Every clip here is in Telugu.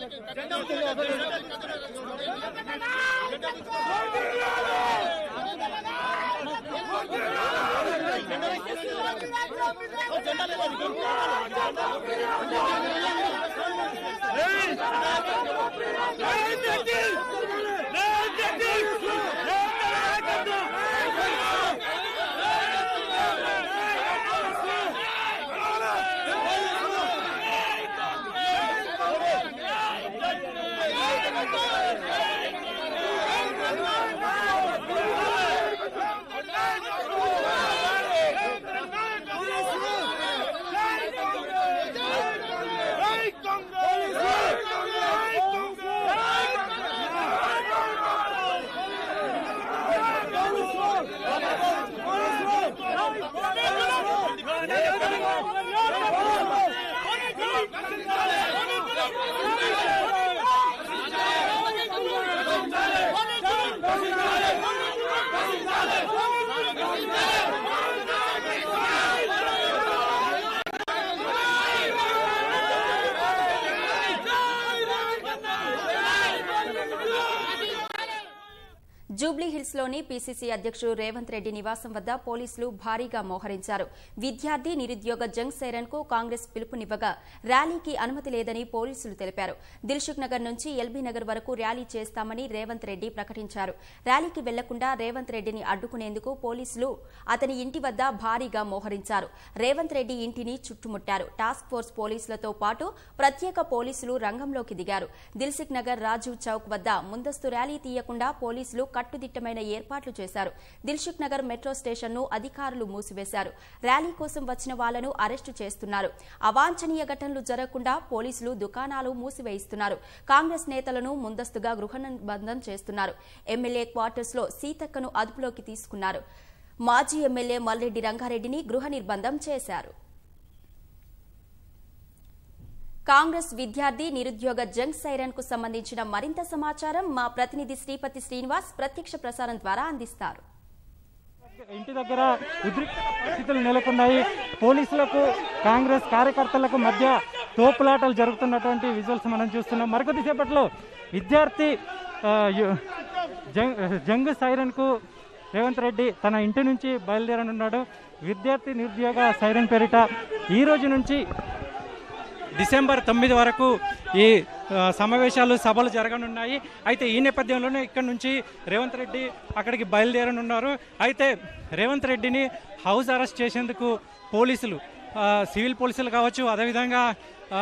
జూబ్లీ హిల్స్ లోని పీసీసీ అధ్యక్షుడు రేవంత్ రెడ్డి నివాసం వద్ద పోలీసులు భారీగా మోహరించారు విద్యార్థి నిరుద్యోగ జంగ్ సైరన్ కు కాంగ్రెస్ పిలుపునివ్వగా ర్యాలీకి అనుమతి లేదని పోలీసులు తెలిపారు దిల్సుఖ్ నగర్ నుంచి ఎల్బీ నగర్ వరకు ర్యాలీ చేస్తామని రేవంత్ రెడ్డి ప్రకటించారు ర్యాలీకి వెళ్లకుండా రేవంత్ రెడ్డిని అడ్డుకునేందుకు పోలీసులు అతని ఇంటి వద్ద భారీగా మోహరించారు రేవంత్ రెడ్డి ఇంటిని చుట్టుముట్టారు టాస్క్ ఫోర్స్ పోలీసులతో పాటు ప్రత్యేక పోలీసులు రంగంలోకి దిగారు దిల్సుఖ్ నగర్ రాజీవ్ చౌక్ వద్ద ముందస్తు ర్యాలీ తీయకుండా పోలీసులు కట్టుదిట్టమైన ఏర్పాట్లు చేశారు దిల్సుఖ్ నగర్ మెట్రో స్టేషన్ను అధికారులు మూసివేశారు ర్యాలీ కోసం వచ్చిన వాళ్లను అరెస్టు చేస్తున్నారు అవాంఛనీయ ఘటనలు జరగకుండా పోలీసులు దుకాణాలు మూసివేయిస్తున్నారు కాంగ్రెస్ నేతలను ముందస్తుగా గృహ నిర్బంధం చేస్తున్నారు ఎమ్మెల్యే క్వార్టర్స్ లో సీతక్కను అదుపులోకి తీసుకున్నారు మాజీ ఎమ్మెల్యే మల్రెడ్డి రంగారెడ్డిని గృహ నిర్బంధం చేశారు కాంగ్రెస్ విద్యార్థి నిరుద్యోగ జంగ్ సైరన్ కు సంబంధించిన మరింత సమాచారం మా ప్రతినిధి శ్రీపతి శ్రీనివాస్ ప్రత్యక్ష ప్రసారం ద్వారా అందిస్తారు ఇంటి దగ్గర ఉద్రిక్త పరిస్థితులు నెలకొన్నాయి పోలీసులకు కాంగ్రెస్ కార్యకర్తలకు మధ్య తోపులాటలు జరుగుతున్నటువంటి విజువల్స్ మనం చూస్తున్నాం మరికొద్ది సేపట్లో విద్యార్థి ఆ, యు- జంగ్ జంగ్ సైరన్కు రేవంత్ రెడ్డి తన ఇంటి నుంచి బయలుదేరనున్నాడు విద్యార్థి నిరుద్యోగ సైరన్ పేరిట ఈ రోజు నుంచి డిసెంబర్ తొమ్మిది వరకు ఈ ఆ, సమావేశాలు సభలు జరగనున్నాయి అయితే ఈ నేపథ్యంలోనే ఇక్కడ నుంచి రేవంత్ రెడ్డి అక్కడికి బయలుదేరనున్నారు అయితే రేవంత్ రెడ్డిని హౌస్ అరెస్ట్ చేసేందుకు పోలీసులు ఆ, సివిల్ పోలీసులు కావచ్చు అదేవిధంగా ఆ,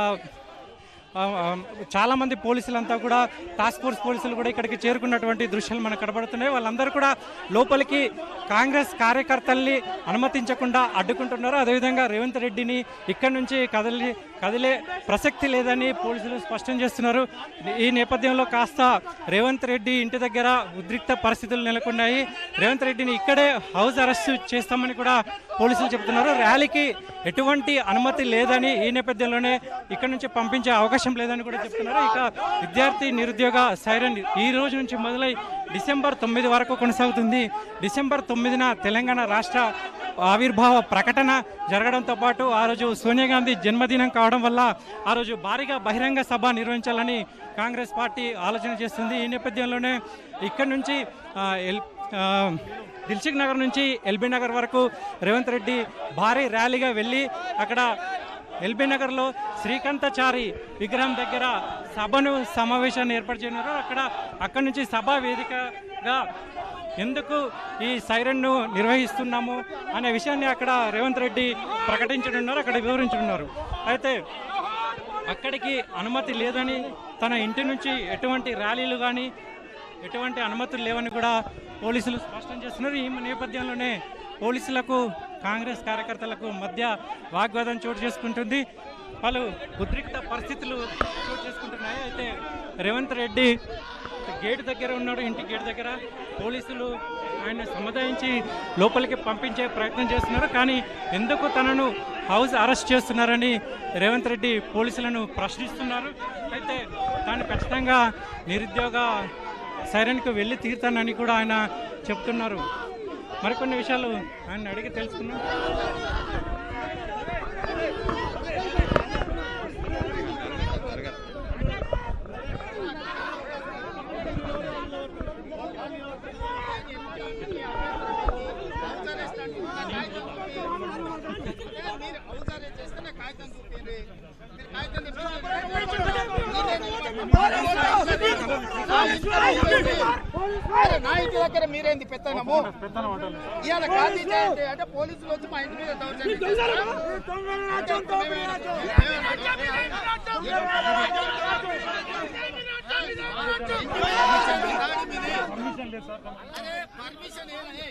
ఆ, ఆ, చాలా మంది పోలీసులంతా కూడా టాస్క్ ఫోర్స్ పోలీసులు కూడా ఇక్కడికి చేరుకున్నటువంటి దృశ్యాలు మనకు కనబడుతున్నాయి వాళ్ళందరూ కూడా లోపలికి కాంగ్రెస్ కార్యకర్తల్ని అనుమతించకుండా అడ్డుకుంటున్నారు అదేవిధంగా రేవంత్ రెడ్డిని ఇక్కడి నుంచి కదిలి కదిలే ప్రసక్తి లేదని పోలీసులు స్పష్టం చేస్తున్నారు ఈ నేపథ్యంలో కాస్త రేవంత్ రెడ్డి ఇంటి దగ్గర ఉద్రిక్త పరిస్థితులు నెలకొన్నాయి రేవంత్ రెడ్డిని ఇక్కడే హౌస్ అరెస్ట్ చేస్తామని కూడా పోలీసులు చెబుతున్నారు ర్యాలీకి ఎటువంటి అనుమతి లేదని ఈ నేపథ్యంలోనే ఇక్కడ నుంచి పంపించే అవకాశం లేదని కూడా చెప్తున్నారు ఇక విద్యార్థి నిరుద్యోగ సైరన్ ఈ రోజు నుంచి మొదలై డిసెంబర్ తొమ్మిది వరకు కొనసాగుతుంది డిసెంబర్ తొమ్మిదిన తెలంగాణ రాష్ట్ర ఆవిర్భావ ప్రకటన జరగడంతో పాటు ఆ రోజు సోనియా గాంధీ జన్మదినం కావడం వల్ల ఆ రోజు భారీగా బహిరంగ సభ నిర్వహించాలని కాంగ్రెస్ పార్టీ ఆలోచన చేస్తుంది ఈ నేపథ్యంలోనే ఇక్కడి నుంచి ఆ, ఎల్ ఆ, దిల్సుఖ్ నగర్ నుంచి ఎల్బీ నగర్ వరకు రేవంత్ రెడ్డి భారీ ర్యాలీగా వెళ్ళి అక్కడ ఎల్బీ నగర్లో శ్రీకాంతాచారి విగ్రహం దగ్గర సభను సమావేశాన్ని ఏర్పాటు చేయనున్నారు అక్కడ అక్కడి నుంచి సభా వేదికగా ఎందుకు ఈ సైరన్ను నిర్వహిస్తున్నాము అనే విషయాన్ని అక్కడ రేవంత్ రెడ్డి ప్రకటించనున్నారు అక్కడ వివరించనున్నారు అయితే అక్కడికి అనుమతి లేదని తన ఇంటి నుంచి ఎటువంటి ర్యాలీలు కానీ ఎటువంటి అనుమతులు లేవని కూడా పోలీసులు స్పష్టం చేస్తున్నారు ఈ నేపథ్యంలోనే పోలీసులకు కాంగ్రెస్ కార్యకర్తలకు మధ్య వాగ్వాదం చోటు చేసుకుంటుంది పలు ఉద్రిక్త పరిస్థితులు చోటు చేసుకుంటున్నాయి అయితే రేవంత్ రెడ్డి గేటు దగ్గర ఉన్నాడు ఇంటి గేటు దగ్గర పోలీసులు ఆయన సముదాయించి లోపలికి పంపించే ప్రయత్నం చేస్తున్నారు కానీ ఎందుకు తనను హౌస్ అరెస్ట్ చేస్తున్నారని రేవంత్ రెడ్డి పోలీసులను ప్రశ్నిస్తున్నారు అయితే తాను ఖచ్చితంగా నిరుద్యోగ సైరన్కు వెళ్ళి తీరుతానని కూడా ఆయన చెప్తున్నారు మరికొన్ని విషయాలు ఆయన అడిగి తెలుసుకున్నాం మీరు అవుతారే చేస్తే నాకు కాగితం చూపించండి మీరు కాగితం అరే నా ఇంటి దగ్గర మీరేంది పెత్తనము ఇవాళ గాంధీ జయంతి అంటే పోలీసులు వచ్చి మా ఇంటి మీద దౌర్జన్యం చేస్తారా? అంటే మేమేమైనా- అరే పర్మిషన్ ఏమని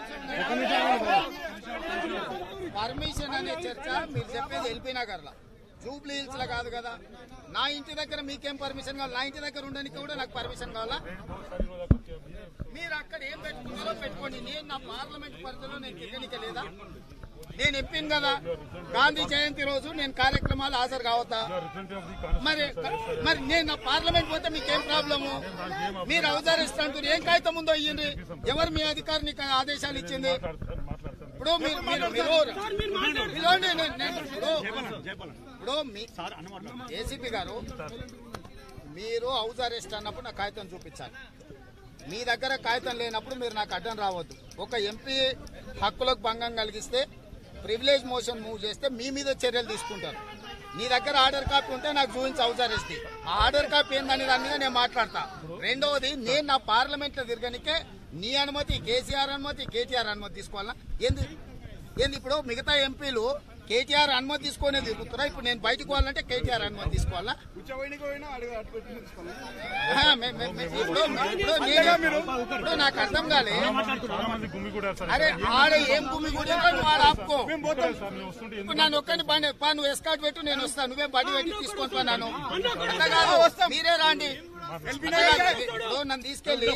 పర్మిషన్ అనే చర్చ మీరు చెప్పేది ఎల్బీ నగర్ లో జూబ్లీ హిల్స్ లో కాదు కదా నా ఇంటి దగ్గర మీకేం పర్మిషన్ కావాలి నా ఇంటి దగ్గర ఉండడానికి కూడా నాకు పర్మిషన్ కావాలా మీరు అక్కడ ఏం పెట్టుకున్నారో పెట్టుకోండి నేను నా పార్లమెంట్ పరిధిలో నేను తిరగనిక లేదా నేను చెప్పాను కదా గాంధీ జయంతి రోజు నేను కార్యక్రమాలు హాజరు కావద్దా మరి మరి నేను నా పార్లమెంట్ పోతే మీకేం ప్రాబ్లము మీరు అవతరిస్తుంటారు ఏం కాగితం ఉందో ఇయ్యండి ఎవరు మీ అధికారిని ఆదేశాలు ఇచ్చింది ఇప్పుడు మీరు మీరు మీరు పిలవండి నేను- నేను ఇప్పుడు ఇప్పుడు మీ ఏసీపీ గారు మీరు హౌస్ అరెస్ట్ అన్నప్పుడు నాకు కాగితం చూపించాలి మీ దగ్గర కాగితం లేనప్పుడు మీరు నాకు అడ్డం రావద్దు ఒక ఎంపీ హక్కులకు భంగం కలిగిస్తే ప్రివిలేజ్ మోషన్ మూవ్ చేస్తే మీ మీద చర్యలు తీసుకుంటారు నీ దగ్గర ఆర్డర్ కాపీ ఉంటే నాకు చూపించి హౌస్ అరెస్ట్ ఆ ఆర్డర్ కాపీ ఏందని దాని మీద నేను మాట్లాడతా రెండవది నేను నా పార్లమెంట్ లో తిరగనికే నీ అనుమతి కేసీఆర్ అనుమతి కేటీఆర్ అనుమతి తీసుకోవాలా ఏంది ఏంది ఇప్పుడు మిగతా ఎంపీలు కేటీఆర్ అనుమతి తీసుకునే తిరుగుతున్నా ఇప్పుడు నేను బయటకు పోవాలంటే కేటీఆర్ అనుమతి తీసుకోవాలా ఆ, మే- మే- మే- ఇప్పుడు ఇప్పుడు నేను- ఇప్పుడు నాకు అర్థం కాలే చాలా మంది గుమ్మి కూడా సార్ అరే ఆడ ఏం భూమి కూడా నువ్వు ఆడ ఆపుకో సార్ మేము వస్తుంటే ఇప్పుడు నన్ను ఒక్కని బండి పా నువ్వు ఎస్కాట్ పెట్టు నేను వస్తాను నువ్వే బండి పెట్టి తీసుకొని పోయినాను అట్లా కాదు మీరే రాండి అట్లా కాదు. ఇప్పుడు నన్ను తీసుకెళ్ళి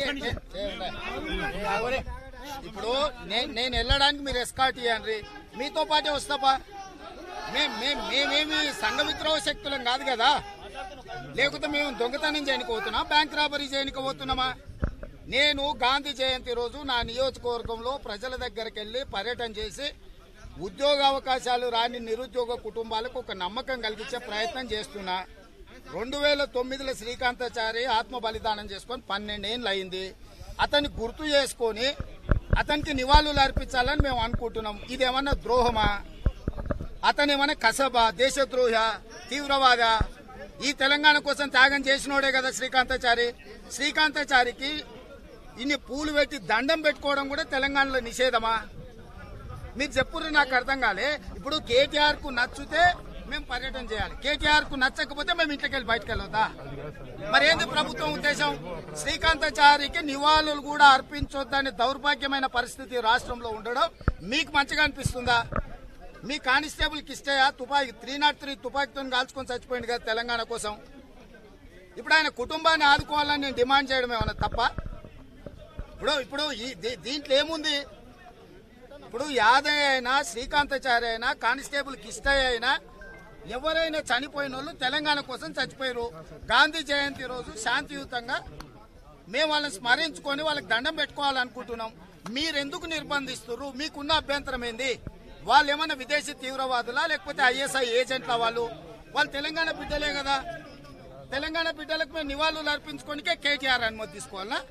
ఏ, ఇప్పుడు నేను నేను వెళ్ళడానికి మీరు ఎస్కాట్ ఇవ్వండి మీతో పాటే వస్తాపా మేం మేం- మేమేమి సంఘ విద్రోహ శక్తులం కాదు కదా లేకపోతే మేము దొంగతనం చేయనిపోతున్నా బ్యాంక్ రాబరీ చేయనిపోతున్నామా నేను గాంధీ జయంతి రోజు నా నియోజకవర్గంలో ప్రజల దగ్గరికి వెళ్ళి పర్యటన చేసి ఉద్యోగ అవకాశాలు రాని నిరుద్యోగ కుటుంబాలకు ఒక నమ్మకం కలిగించే ప్రయత్నం చేస్తున్నా రెండు వేల తొమ్మిదిలో శ్రీకాంతాచారి ఆత్మ బలిదానం చేసుకొని పన్నెండేళ్ళు అయింది అతన్ని గుర్తు చేసుకొని అతనికి నివాళులు అర్పించాలని మేము అనుకుంటున్నాం ఇదేమన్నా ద్రోహమా అతను ఏమైనా కసబా దేశద్రోహ తీవ్రవాద ఈ తెలంగాణ కోసం త్యాగం చేసినోడే కదా శ్రీకాంతాచారి శ్రీకాంతాచారికి ఇన్ని పూలు పెట్టి దండం పెట్టుకోవడం కూడా తెలంగాణలో నిషేధమా మీరు చెప్పుర్రు నాకు అర్థం కాలే ఇప్పుడు కేటీఆర్ కు నచ్చితే మేము పర్యటన చేయాలి కేటీఆర్ కు నచ్చకపోతే మేము ఇంటికి వెళ్ళి బయటకు వెళ్ళొద్దా మరి ఏంది ప్రభుత్వం ఉద్దేశం శ్రీకాంతాచారికి నివాళులు కూడా అర్పించొద్దనే దౌర్భాగ్యమైన పరిస్థితి రాష్ట్రంలో ఉండడం మీకు మంచిగా అనిపిస్తుందా మీ కానిస్టేబుల్ కి ఇష్టయా తుపాకీ త్రీ నాట్ త్రీ తుపాకీతో కాల్చుకొని చచ్చిపోయింది కదా తెలంగాణ కోసం ఇప్పుడు ఆయన కుటుంబాన్ని ఆదుకోవాలని నేను డిమాండ్ చేయడం ఏమన్నా తప్ప ఇప్పుడు ఇప్పుడు ఈ దీ- దీంట్లో ఏముంది ఇప్పుడు యాదయ్య అయినా శ్రీకాంతాచారి అయినా కానిస్టేబుల్ కిష్టయ్య అయినా ఎవరైనా చనిపోయిన వాళ్ళు తెలంగాణ కోసం చచ్చిపోయారు గాంధీ జయంతి రోజు శాంతియుతంగా మేము వాళ్ళని స్మరించుకొని వాళ్ళకి దండం పెట్టుకోవాలనుకుంటున్నాం మీరెందుకు నిర్బంధిస్తున్నారు మీకున్న అభ్యంతరం ఏంది వాళ్ళు ఏమన్నా విదేశీ తీవ్రవాదులా లేకపోతే ఐఎస్ఐ ఏజెంట్ల వాళ్ళు వాళ్ళు తెలంగాణ బిడ్డలే కదా తెలంగాణ బిడ్డలకు మేము నివాళులు అర్పించుకోనికే కేటీఆర్ అనుమతి తీసుకోవాలా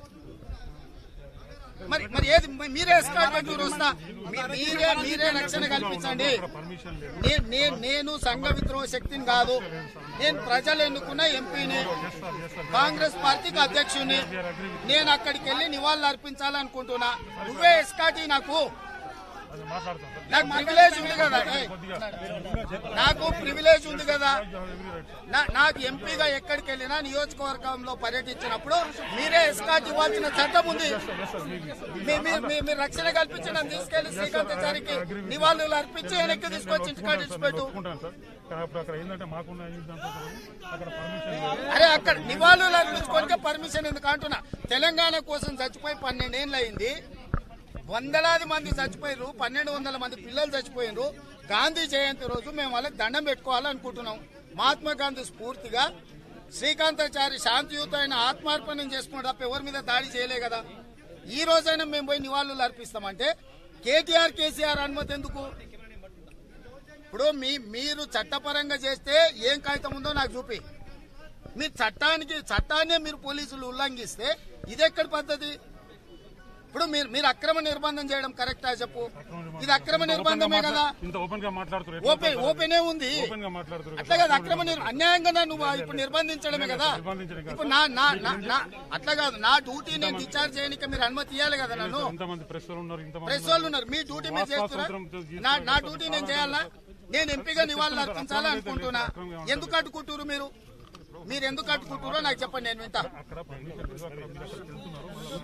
మరి మరి ఏది మరి మీరే ఎస్కాట్ పెట్టుకుని వస్తా మీ- మీరే మీరే రక్షణ కల్పించండి నే- నే- నేను సంఘ విద్రోహ శక్తిని కాదు నేను ప్రజలు ఎన్నుకున్న ఎంపీని కాంగ్రెస్ పార్టీకి అధ్యక్షుని నేను అక్కడికి వెళ్ళి నివాళులు అర్పించాలనుకుంటున్నా నువ్వే ఎస్కాటి నాకు అది మాట్లాడతాం సార్ నాకు ప్రివిలేజ్ ఉంది కదా ఏయ్, నాకు ప్రివిలేజ్ ఉంది కదా నా- నాకు ఎంపీగా ఎక్కడికి వెళ్ళినా నియోజకవర్గంలో పర్యటించినప్పుడు మీరే ఎస్కాట్ ఇవ్వాల్సిన చట్టం ఉంది మీ- మీ- మీ- మీరు రక్షణ కల్పించి నన్ను తీసుకెళ్లి శ్రీకాంతాచారికి నివాళులు అర్పించి వెనక్కి తీసుకొచ్చి ఇంటికాడ ఇచ్చిపెట్టు ఒప్పుకుంటాను సార్ కానీ అప్పుడు అక్కడ ఏంటంటే మాకున్న ఈ దాంట్లో అక్కడ పర్మిషన్ లేదు అరే అక్కడ నివాళులు అర్పించుకోనికే పర్మిషన్ ఎందుకు అంటున్నా తెలంగాణ కోసం చచ్చిపోయి పన్నెండేళ్ళు అయింది వందలాది మంది చచ్చిపోయారు పన్నెండు వందల మంది పిల్లలు చచ్చిపోయారు గాంధీ జయంతి రోజు మేము వాళ్ళకి దండం పెట్టుకోవాలనుకుంటున్నాం మహాత్మా గాంధీ స్ఫూర్తిగా శ్రీకాంతాచారి శాంతియుతమైన ఆత్మార్పణం చేసుకున్న తప్ప ఎవరి మీద దాడి చేయలే కదా ఈ రోజైనా మేము పోయి నివాళులు అర్పిస్తామంటే కేటీఆర్ కేసీఆర్ అనుమతి ఎందుకు ఇప్పుడు మీ మీరు చట్టపరంగా చేస్తే ఏం కాగితం ఉందో నాకు చూపి మీరు చట్టానికి చట్టాన్నే మీరు పోలీసులు ఉల్లంఘిస్తే ఇది ఎక్కడి పద్ధతి ఇప్పుడు మీరు మీరు అక్రమ నిర్బంధం చేయడం కరెక్టా చెప్పు ఇది అక్రమ నిర్బంధమే కదా ఇంత ఓపెన్ గా మాట్లాడుతున్నారు ఓపెన్ ఓపెనే ఉంది ఓపెన్ గా మాట్లాడుతున్నారు అట్లా కాదు అక్రమ నిర్- అన్యాయంగా నువ్వు ఇప్పుడు నిర్బంధించడమే కదా నిర్బంధించడం కాదు. ఇప్పుడు నా నా నా- నా అట్లా కాదు నా డ్యూటీ నేను డిశ్చార్జ్ చేయడానికి మీరు అనుమతి ఇవ్వాలి కదా నన్ను ఎంతమంది ప్రెస్ వాళ్ళు ఉన్నారు ఇంతమంది ప్రెస్ వాళ్ళు ఉన్నారు మీ డ్యూటీ మీరు చేస్తున్నా నా నా డ్యూటీ నేను చేయాలా నేను ఎంపీగా నివాళులు అర్పించాలా అనుకుంటున్నా ఎందుకు అడ్డుకుంటారు మీరు మీరు ఎందుకు అడ్డుకుంటారో నాకు చెప్పండి నేను వింటా అక్కడ పర్మిషన్ లేదు అక్కడ మీరు అక్కడ వెళ్తున్నారు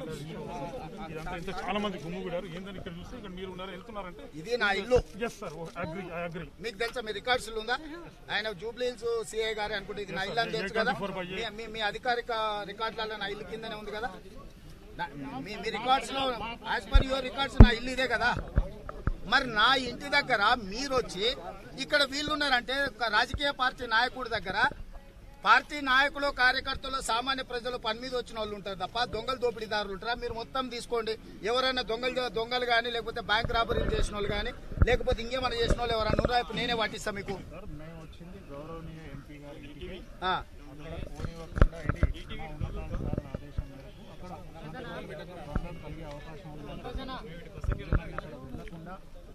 ఇదంతా ఇంత చాలా మంది గుమ్ము కూడారు ఏందని ఇక్కడ చూస్తే ఇక్కడ మీరు ఉన్నారు వెళ్తున్నారంటే ఇది నా ఇల్లు yes sir agree I agree మీకు తెలుసా మీ రికార్డ్స్ ఉందా ఆయన జూబ్లీహిల్స్ సిఐ గారు అనుకుంటే ఇది నా ఇల్లు అని తెలుసు కదా మీ- మీ మీ అధికారిక రికార్డులలో నా ఇల్లు కిందనే ఉంది కదా నా- మీ మీ రికార్డ్స్ లో యాజ్ పర్ యువర్ రికార్డ్స్ నా ఇల్లు ఇదే కదా మరి నా ఇంటి దగ్గర మీరు వచ్చి ఇక్కడ వీళ్ళున్నారంటే ఒక రాజకీయ పార్టీ నాయకుడి దగ్గర పార్టీ నాయకులు కార్యకర్తలు సామాన్య ప్రజలు పని మీద వచ్చిన వాళ్ళు ఉంటారు తప్ప దొంగలు దోపిడీదారులు ఉంటారా మీరు మొత్తం తీసుకోండి ఎవరైనా దొంగలు దొంగలు కానీ లేకపోతే బ్యాంక్ రాబరీలు చేసిన వాళ్ళు కానీ లేకపోతే ఇంకేమైనా చేసిన వాళ్ళు ఎవరైనా ఉన్నారా ఇప్పుడు నేనే పట్టిస్తా మీకు మేము వచ్చింది గౌరవనీయ ఎంపీ గారి ఇంటికి ఆ, అక్కడ పోనివ్వకుండా ఇది మా ఉన్నతాధికారుల ఆదేశం మేరకు అక్కడ బంధం కలిగే అవకాశం ఉంది ఇక్కడ వెళ్ళకుండా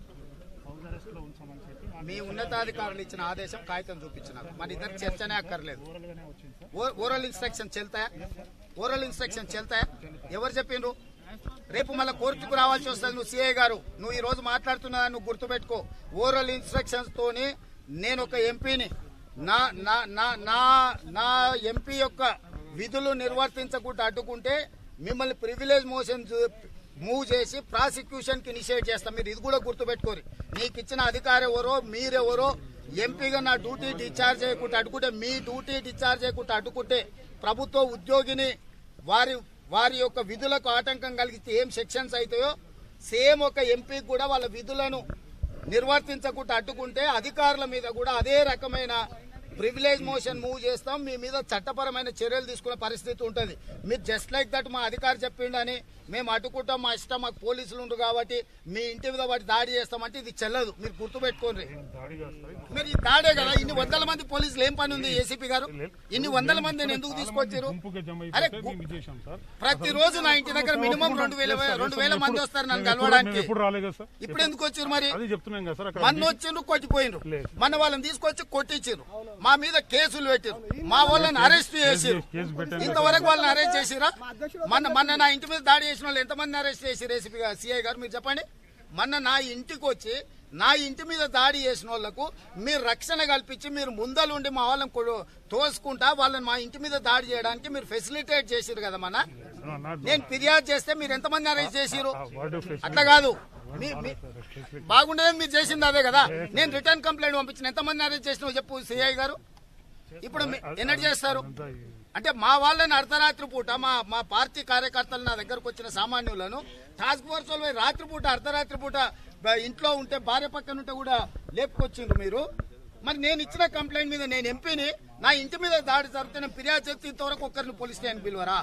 హౌస్ అరెస్ట్ లో ఉంచమని చెప్పి మాకు మీ ఉన్నతాధికారులు ఇచ్చిన ఆదేశం కాగితం చూపించినారు మన ఇద్దరు చర్చనే అక్కర్లేదు ఓరల్గానే వచ్చింది సార్ ఓ- ఓరల్ ఇన్స్ట్రక్షన్ చెల్తాయా ఓరల్ ఇన్స్ట్రక్షన్ చెల్తాయా ఎవరు చెప్పిండ్రు రేపు మళ్ళీ కోర్టుకు రావాల్సి వస్తుంది నువ్వు సిఐ గారు నువ్వు ఈ రోజు మాట్లాడుతున్నా నువ్వు గుర్తుపెట్టుకో ఓరల్ ఇన్స్ట్రక్షన్స్ తోని నేను ఒక ఎంపీని నా నా నా నా నా ఎంపీ యొక్క విధులు నిర్వర్తించకుండా అడ్డుకుంటే మిమ్మల్ని ప్రివిలేజ్ మోషన్ మూవ్ చేసి ప్రాసిక్యూషన్ కి ఇనిషియేట్ చేస్తాం మీరు ఇది కూడా గుర్తుపెట్టుకోరు నీకు ఇచ్చిన అధికారం ఎవరో మీరెవరో ఎంపీగా నా డ్యూటీ డిశ్చార్జ్ చేయకుండా అడ్డుకుంటే మీ డ్యూటీ డిశ్చార్జ్ చేయకుండా అడ్డుకుంటే ప్రభుత్వ ఉద్యోగిని వారి వారి యొక్క విధులకు ఆటంకం కలిగితే ఏం సెక్షన్స్ అవుతాయో సేమ్ ఒక ఎంపీకి కూడా వాళ్ళ విధులను నిర్వర్తించకుండా అడ్డుకుంటే అధికారుల మీద కూడా అదే రకమైన ప్రివిలేజ్ మోషన్ మూవ్ చేస్తాం మీ మీద చట్టపరమైన చర్యలు తీసుకునే పరిస్థితి ఉంటుంది మీరు జస్ట్ లైక్ దట్ మా అధికారి చెప్పిండని మేము అడ్డుకుంటాం మా ఇష్టం మాకు పోలీసులు ఉండరు కాబట్టి మీ ఇంటి మీద వాటి దాడి చేస్తామంటే ఇది చెల్లదు మీరు గుర్తుపెట్టుకోండి దాడి చేస్తారు మీరు ఈ దాడే కదా ఇన్ని వందల మంది పోలీసులు ఏం పని ఉంది ఏసీపీ గారు ఇన్ని వందల మందిని ఎందుకు తీసుకొచ్చారు గుంపుగా జమ అరే అయిపోతే మేము ఇది చేశాం సార్ ప్రతిరోజు నా ఇంటి దగ్గర మినిమం రెండు వేల రెండు వేల మంది వస్తారు నన్ను మేము ఎప్పుడు- కలవడానికి మేము ఎప్పుడు రాలేదు కదా సార్ ఇప్పుడు ఎందుకు వచ్చారు మరి అది చెప్తున్నాం కదా సార్ అక్కడ మన వచ్చిండ్రు కొట్టిపోయిండ్రు లేదు. మన వాళ్ళని తీసుకొచ్చి కొట్టించారు మా మీద కేసులు పెట్టారు మా వాళ్ళని అరెస్ట్ చేసిరు కేసు పెట్టాను ఇంతవరకు వాళ్ళని అరెస్ట్ చేసిరా మన మొన్న నా ఇంటి మీద దాడి చేసిన వాళ్ళు ఎంతమంది అరెస్ట్ చేసిరు ఏసీపీ గారు సిఐ గారు మీరు చెప్పండి మొన్న నా ఇంటికి వచ్చి నా ఇంటి మీద దాడి చేసిన వాళ్లకు మీరు రక్షణ కల్పించి మీరు ముందలుండి మా వాళ్ళని కొడు- తోసుకుంటా వాళ్ళని మా ఇంటి మీద దాడి చేయడానికి మీరు ఫెసిలిటేట్ చేసిరు కదా మన నా- నా- నేను ఫిర్యాదు చేస్తే మీరు ఎంతమంది అరెస్ట్ చేసిరు ఆ వర్డ్ ఫెసిలిటీ అట్లా కాదు మీ- మీ- బాగుండేది మీరు చేసింది అదే కదా నేను రిటర్న్ కంప్లైంట్ పంపించిన ఎంతమంది అరెస్ట్ చేసినావు చెప్పు సిఐ గారు ఇప్పుడు మీ- ఎన్నటి చేస్తారు అంతా ఈ- అంటే మా వాళ్ళని అర్ధరాత్రి పూట మా మా పార్టీ కార్యకర్తలు నా దగ్గరకు వచ్చిన సామాన్యులను టాస్క్ ఫోర్స్ వాళ్ళు పోయి రాత్రి పూట అర్ధరాత్రి పూట బ- ఇంట్లో ఉంటే భార్య పక్కన ఉంటే కూడా లేపుకొచ్చిండ్రు మీరు మరి నేను ఇచ్చిన కంప్లైంట్ మీద నేను ఎంపీని నా ఇంటి మీద దాడి జరిగితే నేను ఫిర్యాదు చేస్తే ఇంతవరకు ఒక్కరిని పోలీస్ స్టేషన్ పిలువరా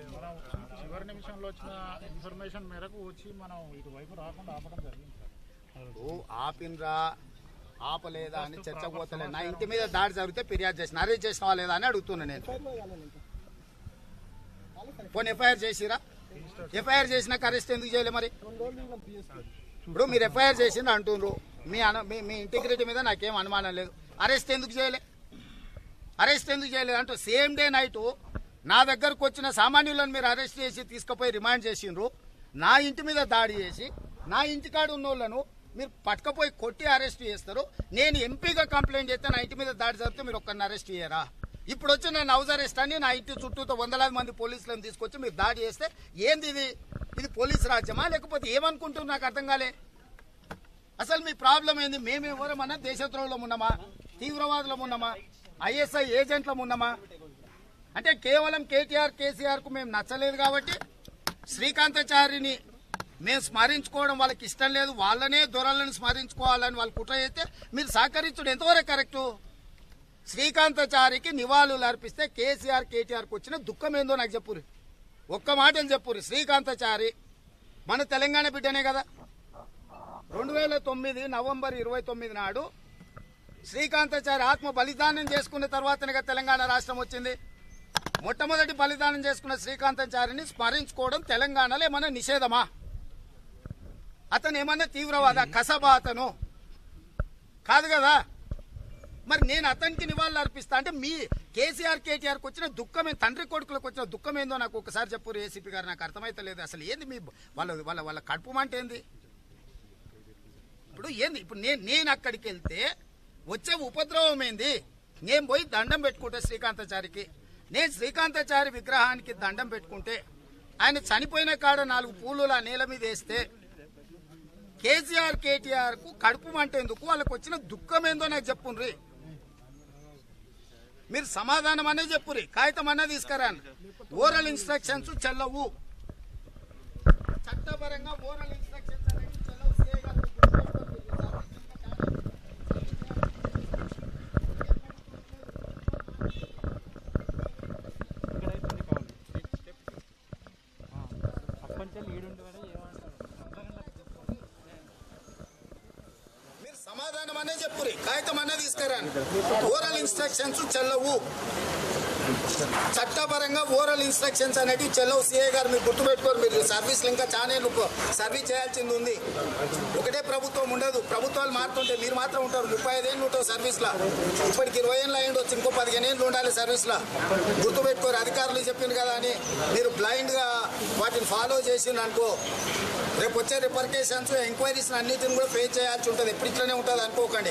చివరి నిమిషంలో వచ్చిన ఇన్ఫర్మేషన్ మేరకు వచ్చి మనం ఇటువైపు రాకుండా ఆపడం జరిగింది సార్ ఓ ఆపినరా ఆపలేదా అని చర్చ పోతలే నా ఇంటి మీద దాడి జరిగితే ఫిర్యాదు చేసిన అరెస్ట్ చేసినవా లేదా అని అడుగుతున్నా నేను పోనీ ఎఫ్ఐఆర్ చేసిరా ఎఫ్ఐఆర్ చేసినాక అరెస్ట్ ఎందుకు చేయలే మరి ఇప్పుడు మీరు ఎఫ్ఐఆర్ చేసింది అంటుండ్రు మీ అన మీ మీ ఇంటిగ్రిటీ మీద నాకేం అనుమానం లేదు అరెస్ట్ ఎందుకు చేయలే అరెస్ట్ ఎందుకు చేయలేదు అంటూ సేమ్ డే నైట్ నా దగ్గరకు వచ్చిన సామాన్యులను మీరు అరెస్ట్ చేసి తీసుకుపోయి రిమాండ్ చేసిండ్రు నా ఇంటి మీద దాడి చేసి నా ఇంటికాడ ఉన్న వాళ్ళను మీరు పట్టుకపోయి కొట్టి అరెస్ట్ చేస్తారు నేను ఎంపీగా కంప్లైంట్ చేస్తే నా ఇంటి మీద దాడి జరిగితే మీరు ఒక్కరిని అరెస్ట్ చేయరా ఇప్పుడు వచ్చి నన్ను హౌస్ అరెస్ట్ అని నా ఇంటి చుట్టూతో వందలాది మంది పోలీసులను తీసుకొచ్చి మీరు దాడి చేస్తే ఏంది ఇది ఇది పోలీస్ రాజ్యమా లేకపోతే ఏమనుకుంటున్నారు నాకు అర్థం కాలే అసలు మీ ప్రాబ్లం ఏంది మేము ఎవరమన్నా దేశద్రోహులం ఉన్నామా తీవ్రవాదులం ఉన్నామా ఐఎస్ఐ ఏజెంట్లం ఉన్నామా అంటే కేవలం కేటీఆర్ కేసీఆర్ కు మేము నచ్చలేదు కాబట్టి శ్రీకాంతాచారిని మేము స్మరించుకోవడం వాళ్ళకి ఇష్టం లేదు వాళ్ళనే దొరలను స్మరించుకోవాలని వాళ్ళు కుట్ర చేస్తే మీరు సహకరించడం ఎంతవరకు కరెక్టు శ్రీకాంతాచారికి నివాళులు అర్పిస్తే కేసీఆర్ కేటీఆర్కి వచ్చిన దుఃఖం ఏందో నాకు చెప్పురు ఒక్క మాటలు చెప్పురు శ్రీకాంతాచారి మన తెలంగాణ బిడ్డనే కదా రెండు వేల తొమ్మిది నవంబర్ ఇరవై తొమ్మిది నాడు శ్రీకాంతాచారి ఆత్మ బలిదానం చేసుకున్న తర్వాతనే కదా తెలంగాణ రాష్ట్రం వచ్చింది మొట్టమొదటి బలిదానం చేసుకున్న శ్రీకాంతాచారిని స్మరించుకోవడం తెలంగాణలో ఏమన్నా నిషేధమా అతను ఏమన్నా తీవ్రవాద కసబా అతను కాదు కదా మరి నేను అతనికి నివాళులు అర్పిస్తా అంటే మీ కేసీఆర్ కేటీఆర్కి వచ్చిన దుఃఖం ఏంది తండ్రి కొడుకులకు వచ్చిన దుఃఖం ఏందో నాకు ఒకసారి చెప్పు ఏసీపీ గారు నాకు అర్థమైతలేదు అసలు ఏంది మీ వాళ్ళ వాళ్ళ వాళ్ళ కడుపు మంట ఏంది ఇప్పుడు ఏంది ఇప్పుడు నేను నేను అక్కడికి వెళ్తే వచ్చే ఉపద్రవం ఏంది నేను పోయి దండం పెట్టుకుంటే శ్రీకాంతాచారికి నేను శ్రీకాంతాచారి విగ్రహానికి దండం పెట్టుకుంటే ఆయన చనిపోయిన కాడ నాలుగు పూలు ఆ నేల మీద వేస్తే కేసీఆర్ కేటీఆర్ కు కడుపు మంట ఎందుకు వాళ్ళకి వచ్చిన దుఃఖం ఏందో నాకు చెప్పుండ్రి మీరు సమాధానం అనే చెప్పురి కాగితం అన్న తీసుకురాను ఓరల్ ఇన్స్ట్రక్షన్స్ చెల్లవు చట్టపరంగా ఓరల్ ఇన్స్ట్రక్షన్స్ అనేవి చెల్లవు సిఐ గారు ఇక్కడైతుంది కావాలి అప్పంచెల్లి ఈడుండి వాడే ఏమంటారు మీరు సమాధానం అనే చెప్పురి కాగితం అన్న తీసుకురాను ఓరల్ ఇన్స్ట్రక్షన్స్ చెల్లవు చట్టపరంగా ఓరల్ ఇన్స్ట్రక్షన్స్ అనేటివి చెల్లవు సిఐ గారు మీరు గుర్తుపెట్టుకోరు మీరు సర్వీస్ ఇంకా చాలా సర్వీస్ చేయాల్సింది ఉంది ఒకటే ప్రభుత్వం ఉండదు ప్రభుత్వాలు మారుతుంటే మీరు మాత్రం ఉంటారు ముప్పై ఐదేళ్ళు ఉంటారు సర్వీస్ లా ఇప్పటికి ఇరవై ఏళ్ళు అయ్యి ఉండొచ్చు ఇంకో పదిహేను ఏళ్ళు ఉండాలి సర్వీస్ లా గుర్తుపెట్టుకోరు అధికారులు చెప్పింది కదా అని మీరు బ్లైండ్ గా వాటిని ఫాలో చేసిండ్రు అనుకో రేపు వచ్చే రిపర్కేషన్స్ ఎంక్వైరీస్ అన్నిటిని కూడా ఫేస్ చేయాల్సి ఉంటుంది ఎప్పుడు ఇట్లనే ఉంటుంది అనుకోకండి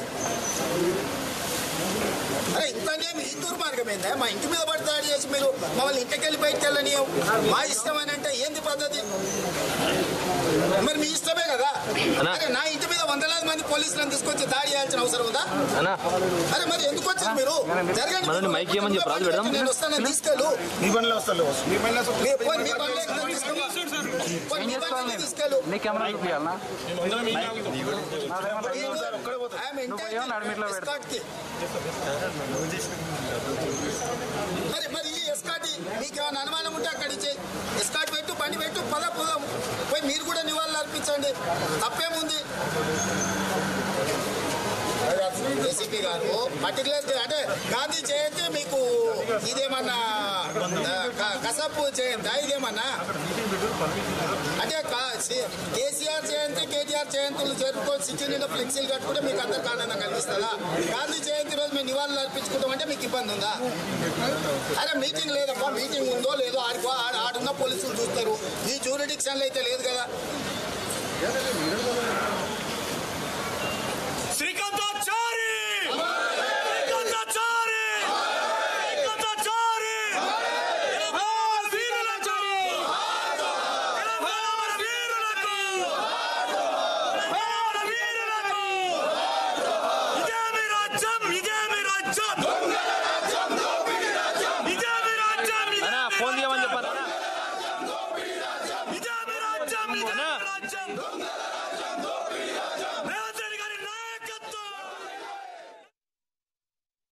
అరే ఇంతనే మీ దుర్మార్గం ఏందా మా ఇంటి మీద పడి దాడి చేసి మీరు మమ్మల్ని ఇంటికి వెళ్ళి బయటకు వెళ్ళని మా ఇష్టం అని అంటే ఏంది పద్ధతి మరి మీ ఇష్టమే కదా అరే నా ఇంటి మీద వందలాది మంది పోలీసులను తీసుకొచ్చి దాడి చేయాల్సిన అవసరం ఉందా అన్నా అరే మరి ఎందుకు వచ్చారు మీరు జరగండి మనల్ని మైక్ ఇవ్వమని చెప్పు, రాజు పెడదాం. నేను వస్తాను తీసుకెళ్ళు మీ బండిలో వస్తాను మీ బండిలో వస్తాను మీ- పోనీ మీ బండిలో ఎక్కుతాను, తీసుకెళ్ళు. పోనీ మీ బండిలో తీసుకెళ్ళు నీ కెమెరా చూపించాలనా I'm entitled escort కి. మరి మరి ఈ ఎస్కాట్ మీకు ఏమైనా అనుమానం ఉంటే అక్కడ ఇచ్చే ఎస్కాట్ పెట్టు బండి పెట్టు పద పోదాం పోయి మీరు కూడా నివాళులు అర్పించండి తప్పేముంది ఏసీపీ గారు పర్టికులర్ అంటే గాంధీ జయంతి మీకు ఇదేమన్నా ఆ, క- కసపు జయంతి ఇదేమన్నా అంటే కా- సి- కేసీఆర్ జయంతి కేటీఆర్ జయంతులు జరుపుకొని సిటీ నిండా ఫ్లెక్సీలు కట్టుకుంటే మీకు అందరికి ఆనందం కలిగిస్తుందా గాంధీ జయంతి రోజు మేము నివాళులు అర్పించుకుంటాం అంటే మీకు ఇబ్బంది ఉందా అరే మీటింగ్ లేదప్పా మీటింగ్ ఉందో లేదో ఆడికో ఆడ ఆడున్న పోలీసులు చూస్తారు ఈ జూరిడిక్షన్లో అయితే లేదు కదా శ్రీకాంతాచారి శ్రీకాంతాచారి శ్రీకాంతాచారి తెలంగాణ వీరులకు తెలంగాణ వీరులకు తెలంగాణ వీరులకు ఇదే మీ రాజ్యం ఇదే మీ రాజ్యం ఇదే మీ రాజ్యం ఇదే అన్నా మీ ఫోన్ తీయమని రాజ్యం. చెప్పాను ఇదే మీ రాజ్యం ఇదే మీ అన్నా. రాజ్యం